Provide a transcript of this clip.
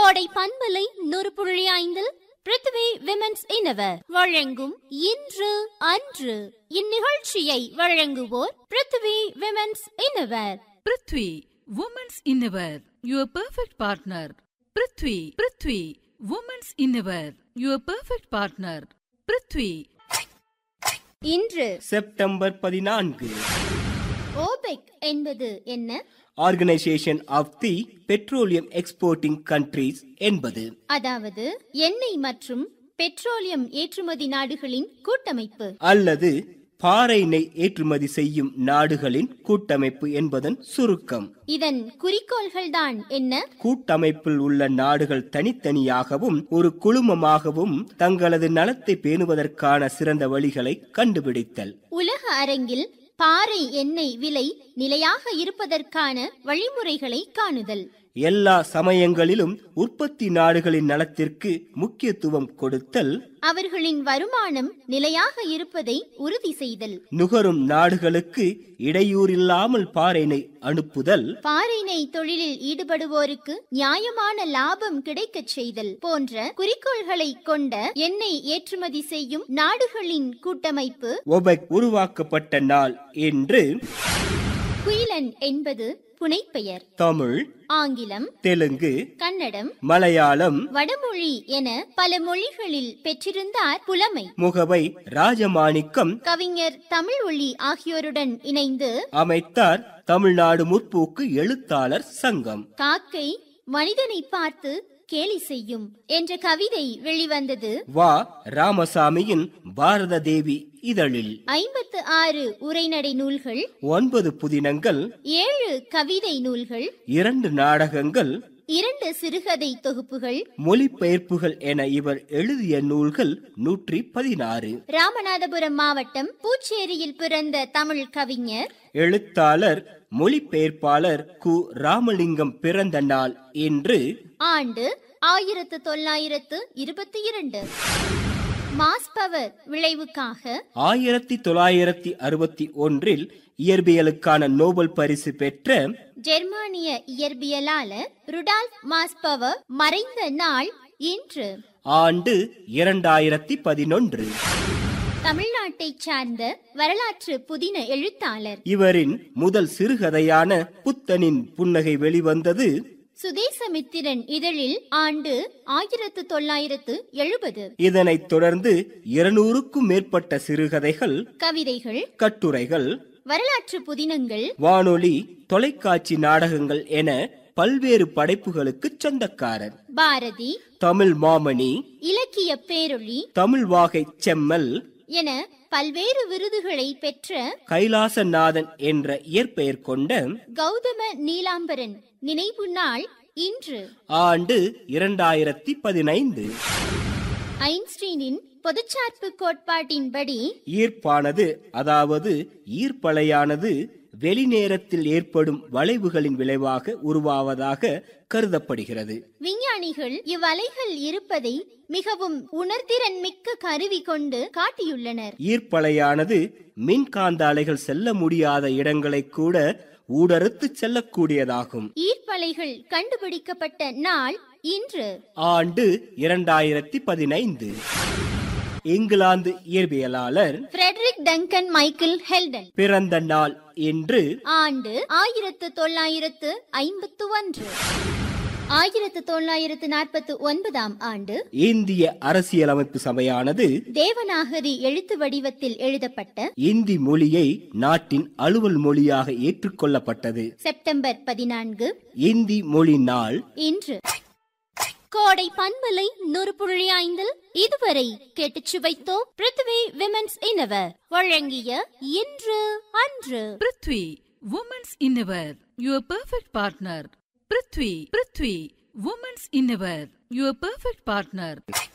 கோடை பண்பலை நூறு புள்ளி ஐந்தில் பிருத்வி விமென்ஸ் இனவர் வழங்கும் இன்று அன்று இந்நிகழ்ச்சியை வழங்குவோர் Prithvi women's innerwear Prithvi women's innerwear your perfect partner Prithvi Prithvi women's innerwear your perfect partner Prithvi இன்று செப்டம்பர் பதினான்கு ஓபெக் என்பது என்ன organisation of the petroleum exporting countries என்பது அதாவது எண்ணெய் மற்றும் பெட்ரோலியம் ஏற்றுமதி நாடுகளின் கூட்டமைப்பு அல்லது பாறை நெய் ஏற்றுமதி செய்யும் நாடுகளின் கூட்டமைப்பு என்பதன் சுருக்கம் இதன் குறிக்கோள்கள்தான் என்ன கூட்டமைப்பில் உள்ள நாடுகள் தனித்தனியாகவும் ஒரு குழுமமாகவும் தங்களது நலத்தை பேணுவதற்கான சிறந்த வழிகளை கண்டுபிடித்தல் உலக அரங்கில் பாறை எண்ணெய் விலை நிலையாக இருப்பதற்கான வழிமுறைகளை காணுதல் எல்லா சமயங்களிலும் உற்பத்தி நாடுகளின் நலத்திற்கு முக்கியத்துவம் கொடுத்தல் அவர்களின் வருமானம் நிலையாக இருப்பதை உறுதி செய்தல் நுகரும் நாடுகளுக்கு இடையூறில்லாமல் பாறைனை அனுப்புதல் பாறை நெய் தொழிலில் ஈடுபடுவோருக்கு நியாயமான லாபம் கிடைக்கச் செய்தல் போன்ற குறிக்கோள்களை கொண்ட எண்ணெய் ஏற்றுமதி செய்யும் நாடுகளின் கூட்டமைப்பு ஒபெக் உருவாக்கப்பட்ட நாள் என்று குயிலன் என்பது புனைப்பெயர் தமிழ் ஆங்கிலம் தெலுங்கு கன்னடம் மலையாளம் வடமொழி என பல மொழிகளில் பெற்றிருந்தார் புலமை முகவை ராஜமாணிக்கம் கவிஞர் தமிழ் ஒளி ஆகியோருடன் இணைந்து அமைத்தார் தமிழ்நாடு முற்போக்கு எழுத்தாளர் சங்கம் காக்கை மனிதனை பார்த்து கேலி செய்யும் என்ற கவிதை வெளிவந்தது வா ராமசாமியின் பாரத தேவி இதழில் ஐம்பத்து ஆறு உரைநடை நூல்கள் ஒன்பது புதினங்கள் ஏழு கவிதை நூல்கள் இரண்டு நாடகங்கள் இரண்டு சிறுகதை தொகுப்புகள் மொழிபெயர்ப்புகள் என இவர் எழுதிய நூல்கள் நூற்றி பதினாறு ராமநாதபுரம் மாவட்டம் பூச்சேரியில் பிறந்த தமிழ் கவிஞர் எழுத்தாளர் மொழிபெயர்ப்பாளர் கு ராமலிங்கம் பிறந்த நாள் என்று ஆண்டு ஆயிரத்து தொள்ளாயிரத்து இருபத்தி இரண்டு மாஸ் பவர் விளைவுக்காக ஆயிரத்தி தொள்ளாயிரத்தி அறுபத்தி ஒன்றில் இயற்பியலுக்கான நோபல் பரிசு பெற்ற ஜெர்மானிய இயற்பியலாளர் ருடால்ஃப் மாஸ்பவர் மறைந்த நாள் இன்று ஆண்டு இரண்டாயிரத்தி பதினொன்று தமிழ்நாட்டைச் சார்ந்த வரலாற்று புதின எழுத்தாளர் இவரின் முதல் சிறுகதையான புத்தனின் புன்னகை வெளிவந்தது சுதேசமித்திரன் இதழில் ஆண்டு ஆயிரத்து தொள்ளாயிரத்து எழுபது இதனைத் தொடர்ந்து இருநூறுக்கும் மேற்பட்ட சிறுகதைகள் கவிதைகள் கட்டுரைகள் வரலாற்று புதினங்கள் வானொலி தொலைக்காட்சி நாடகங்கள் என பல்வேறு படைப்புகளுக்கு சொந்தக்காரர் பாரதி தமிழ் மாமணி இலக்கிய பேரொளி தமிழ் வாகை செம்மல் என பல்வேறு விருதுகளை பெற்ற கைலாசநாதன் என்ற இயற்பெயர் கொண்ட கௌதம நீலாம்பரன் நினைவு நாள் இன்று ஆண்டு இரண்டாயிரத்தி பதினைந்து ஐன்ஸ்டீனின் பொதுச்சார்பு கோட்பாட்டின்படி ஈர்ப்பானது அதாவது ஈர்ப்பலையானது வெளிநேரத்தில் ஏற்படும் வளைவுகளின் விளைவாக உருவாவதாக கருதப்படுகிறது விஞ்ஞானிகள் இவ்வலைகள் இருப்பதை மிகவும் உணர்திறன் மிக்க கருவி கொண்டு காட்டியுள்ளனர் ஈர்ப்பலையானது மின்காந்த அலைகள் செல்ல முடியாத இடங்களை கூட ஊடறுத்து செல்லக்கூடியதாகும் ஈர்ப்பலைகள் கண்டுபிடிக்கப்பட்ட நாள் இன்று ஆண்டு இரண்டாயிரத்தி பதினைந்து இங்கிலாந்து இயற்பியலாளர் ஃப்ரெட்ரிக் டங்கன் மைக்கேல் ஹெல்டன் பிறந்த நாள் என்று ஆண்டு ஆயிரத்து தொள்ளாயிரத்து ஐம்பத்து ஒன்று ஆயிரத்து தொள்ளாயிரத்து நாற்பத்து ஒன்பதாம் ஆண்டு இந்திய அரசியலமைப்பு சபையானது தேவநாகரி எழுத்து வடிவத்தில் எழுதப்பட்ட இந்தி மொழியை நாட்டின் அலுவல் மொழியாக ஏற்றுக்கொள்ளப்பட்டது செப்டம்பர் பதினான்கு இந்தி மொழி நாள் இன்று கோடை பண்பலை நூறு புள்ளி ஐந்தில் இதுவரை கேட்டுச் சுவைத்தோம் பிருத்வி விமென்ஸ் இனவர் வழங்கிய இன்று அன்று Prithvi women's innerwear your perfect partner Prithvi Prithvi women's innerwear your perfect partner